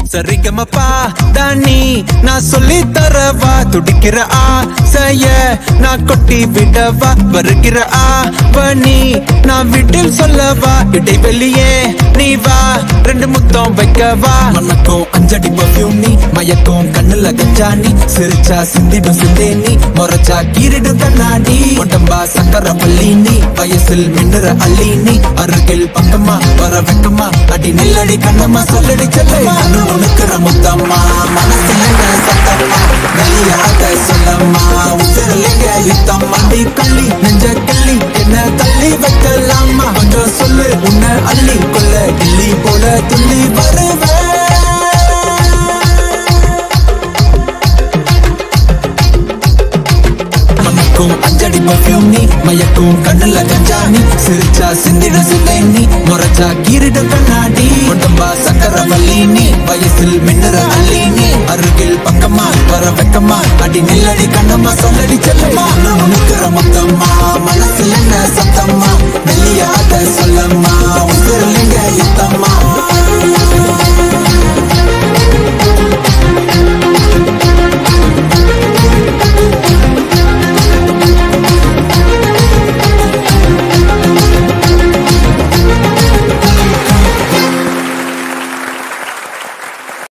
சரிகமப்பா தானி நான் சொல்லி தரவா துடிக்கிற ஆசைய நான் கொட்டி விடவா வருகிற ஆவணி நான் வீட்டில் சொல்லவா இடைவெளியே நீ வா ரெண்டு முத்தம் வைக்கவா மனக்கும் அஞ்சடி பர்ஃபியூம் நீ மயக்கும் கண்ணுல கஞ்சா நீ சிரிச்சா சிந்திடும் சிந்தே நீ முறைச்சா கீரிடும் கண்ணாடி உடம்பா சக்கர பள்ளி நீ வயசில் மின்னுற அள்ளி நீ அருகில் பக்கமா வர வெக்கமா அடி நில்லடி கண்ணம்மா சொல்லடி செல்லம்மா உனக்குற முத்தம்மா மனசுல என்ன சத்தம்மா வெளியாக சொல்லம்மா உசிரலிங்க யுத்தம்மா நீ கள்ளி நெஞ்ச கிள்ளி என்ன தள்ளி வைக்கலாமா கொஞ்சம் சொல்லு உன்னை அள்ளி கொள்ள கிள்ளி போல துள்ளி வருவேன் மணக்கும் அஞ்சடி பர்ஃபியூம் நீ மயக்கும் கண்ணுல கஞ்சா நீ சிரிச்சா சிந்திட சிந்தை நீ முறைச்சா கீரிட கண்ணாடி உடம்பா சக்கர வள்ளி நீ வயசில் மின்னுற அள்ளி நீ அருகில் பக்கமா வர வெக்கமா அடி நில்லடி கண்ணம்மா சொல்லடி செல்லம்மா உனக்குற மொத்தம்மா மனசுல என்ன சத்தம்மா வெளியாக சொல்லம்மா உசுரலிங்க யுத்தம்மா